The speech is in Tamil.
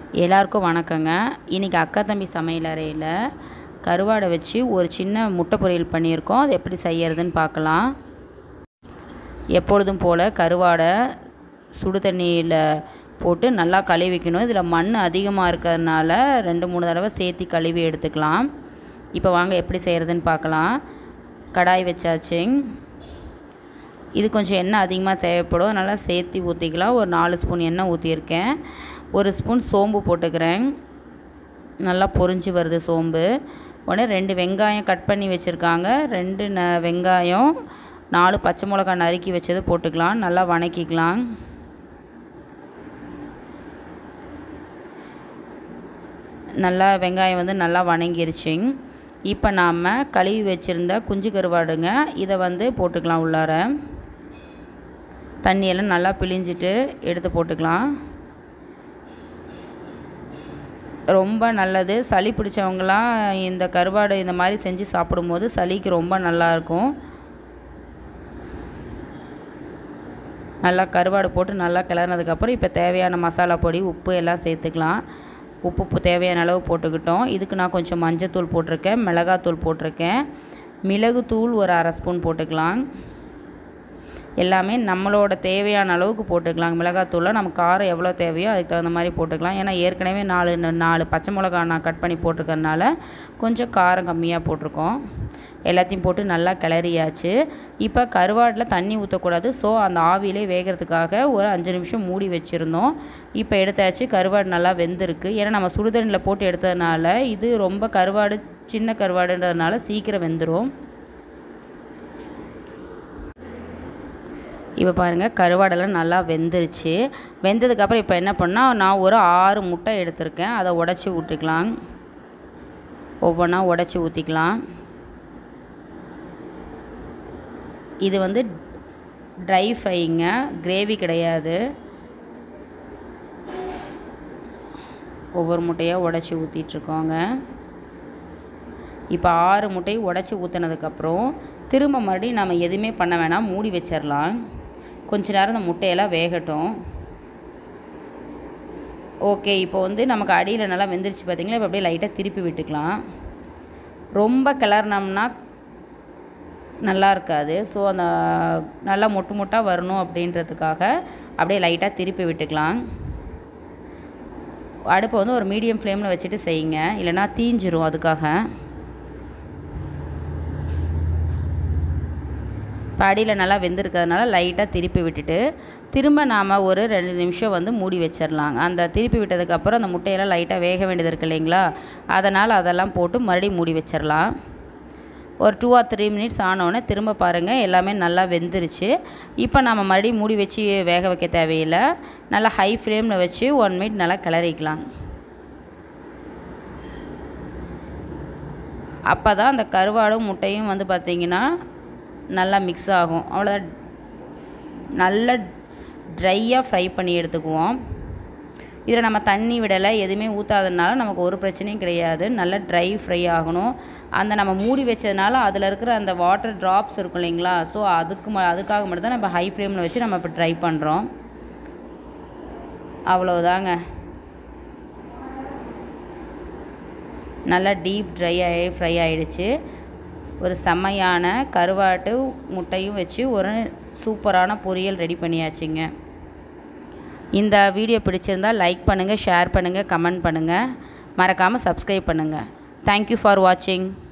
எல்லாருக்கும் வணக்கங்க இன்றைக்கி அக்கா தம்பி சமையல் அறையில் கருவாடை வச்சு ஒரு சின்ன முட்டை பொரியல் பண்ணியிருக்கோம் அது எப்படி செய்யறதுன்னு பார்க்கலாம் எப்பொழுதும் போல் கருவாடை சுடு தண்ணியில் போட்டு நல்லா கழுவிக்கணும் இதில் மண் அதிகமாக இருக்கிறதுனால ரெண்டு மூணு தடவை சேர்த்து கழுவி எடுத்துக்கலாம் இப்போ வாங்க எப்படி செய்கிறதுன்னு பார்க்கலாம் கடாய் வச்சாச்சு இது கொஞ்சம் எண்ணெய் அதிகமாக தேவைப்படும் அதனால் சேர்த்து ஊற்றிக்கலாம் ஒரு நாலு ஸ்பூன் எண்ணெய் ஊற்றியிருக்கேன் ஒரு ஸ்பூன் சோம்பு போட்டுக்கிறேன் நல்லா பொரிஞ்சு வருது சோம்பு உடனே ரெண்டு வெங்காயம் கட் பண்ணி வச்சுருக்காங்க ரெண்டு ந வெங்காயம் நாலு பச்சை மிளகாய் நறுக்கி வச்சது போட்டுக்கலாம் நல்லா வணக்கிக்கலாம் நல்லா வெங்காயம் வந்து நல்லா வணங்கிருச்சுங்க இப்போ நாம் கழுவி வச்சுருந்த குஞ்சு கருவாடுங்க இதை வந்து போட்டுக்கலாம் உள்ளார தண்ணியெல்லாம் நல்லா பிழிஞ்சிட்டு எடுத்து போட்டுக்கலாம் ரொம்ப நல்லது சளி பிடிச்சவங்களாம் இந்த கருவாடு இந்த மாதிரி செஞ்சு சாப்பிடும்போது சளிக்கு ரொம்ப நல்லாயிருக்கும் நல்லா கருவாடு போட்டு நல்லா கிளறினதுக்கப்புறம் இப்போ தேவையான மசாலா பொடி உப்பு எல்லாம் சேர்த்துக்கலாம் உப்பு உப்பு தேவையான அளவு போட்டுக்கிட்டோம் இதுக்கு நான் கொஞ்சம் மஞ்சத்தூள் போட்டிருக்கேன் மிளகாத்தூள் போட்டிருக்கேன் மிளகுத்தூள் ஒரு அரை ஸ்பூன் போட்டுக்கலாம் எல்லாமே நம்மளோட தேவையான அளவுக்கு போட்டுக்கலாம் மிளகாத்தூளில் நமக்கு காரம் எவ்வளோ தேவையோ அதுக்கு தகுந்த மாதிரி போட்டுக்கலாம் ஏன்னா ஏற்கனவே நாலு நாலு பச்சை மிளகா நான் கட் பண்ணி போட்டிருக்கறனால கொஞ்சம் காரம் கம்மியாக போட்டிருக்கோம் எல்லாத்தையும் போட்டு நல்லா கிளறியாச்சு இப்போ கருவாட்டில் தண்ணி ஊற்றக்கூடாது ஸோ அந்த ஆவிலே வேகிறதுக்காக ஒரு அஞ்சு நிமிஷம் மூடி வச்சுருந்தோம் இப்போ எடுத்தாச்சு கருவாடு நல்லா வெந்திருக்கு ஏன்னா நம்ம சுடுதண்ணியில் போட்டு எடுத்ததுனால இது ரொம்ப கருவாடு சின்ன கருவாடுன்றதுனால சீக்கிரம் வெந்துடும் இப்போ பாருங்கள் கருவாடெல்லாம் நல்லா வெந்துருச்சு வெந்ததுக்கப்புறம் இப்போ என்ன பண்ணால் நான் ஒரு ஆறு முட்டை எடுத்திருக்கேன் அதை உடச்சி விட்டுக்கலாம் ஒவ்வொன்றா உடச்சி ஊற்றிக்கலாம் இது வந்து ட்ரை ஃப்ரைங்க கிரேவி கிடையாது ஒவ்வொரு முட்டையாக உடச்சி ஊற்றிட்டுருக்கோங்க இப்போ ஆறு முட்டையை உடச்சி ஊற்றினதுக்கப்புறம் திரும்ப மறுபடியும் நம்ம எதுவுமே பண்ண வேணாம் மூடி வச்சிடலாம் கொஞ்ச நேரம் இந்த முட்டையெல்லாம் வேகட்டும் ஓகே இப்போ வந்து நமக்கு அடியில் நல்லா வெந்துருச்சு பார்த்தீங்களா இப்போ அப்படியே லைட்டாக திருப்பி விட்டுக்கலாம் ரொம்ப கிளறினோம்னா நல்லா இருக்காது ஸோ அந்த நல்லா மொட்டு மொட்டாக வரணும் அப்படின்றதுக்காக அப்படியே லைட்டாக திருப்பி விட்டுக்கலாம் அடுப்பை வந்து ஒரு மீடியம் ஃப்ளேமில் வச்சுட்டு செய்யுங்க இல்லைனா தீஞ்சிரும் அதுக்காக இப்போ அடியில் நல்லா வெந்திருக்கிறதுனால லைட்டாக திருப்பி விட்டுட்டு திரும்ப நாம் ஒரு ரெண்டு நிமிஷம் வந்து மூடி வச்சிடலாங்க அந்த திருப்பி விட்டதுக்கப்புறம் அந்த முட்டையெல்லாம் லைட்டாக வேக வேண்டியது இருக்கு இல்லைங்களா அதனால் அதெல்லாம் போட்டு மறுபடியும் மூடி வச்சிடலாம் ஒரு டூ ஆர் த்ரீ மினிட்ஸ் ஆனோடனே திரும்ப பாருங்கள் எல்லாமே நல்லா வெந்துருச்சு இப்போ நம்ம மறுபடியும் மூடி வச்சு வேக வைக்க தேவையில்லை நல்லா ஹை ஃப்ளேமில் வச்சு ஒன் மினிட் நல்லா கிளறிக்கலாம் அப்போ தான் அந்த கருவாடும் முட்டையும் வந்து பார்த்திங்கன்னா நல்லா மிக்ஸ் ஆகும் அவ்வளோதான் நல்லா ட்ரையாக ஃப்ரை பண்ணி எடுத்துக்குவோம் இதில் நம்ம தண்ணி விடலை எதுவுமே ஊற்றாததுனால நமக்கு ஒரு பிரச்சனையும் கிடையாது நல்லா ட்ரை ஃப்ரை ஆகணும் அந்த நம்ம மூடி வச்சதுனால அதில் இருக்கிற அந்த வாட்டர் ட்ராப்ஸ் இருக்கும் இல்லைங்களா ஸோ அதுக்கு ம அதுக்காக மட்டும் தான் நம்ம ஹை ஃப்ளேமில் வச்சு நம்ம இப்போ ட்ரை பண்ணுறோம் அவ்வளோதாங்க நல்லா டீப் ட்ரை ஆகி ஃப்ரை ஆகிடுச்சு ஒரு செம்மையான கருவாட்டு முட்டையும் வச்சு ஒரு சூப்பரான பொரியல் ரெடி பண்ணியாச்சுங்க இந்த வீடியோ பிடிச்சிருந்தால் லைக் பண்ணுங்கள் ஷேர் பண்ணுங்கள் கமெண்ட் பண்ணுங்கள் மறக்காமல் சப்ஸ்கிரைப் பண்ணுங்கள் தேங்க்யூ ஃபார் வாட்சிங்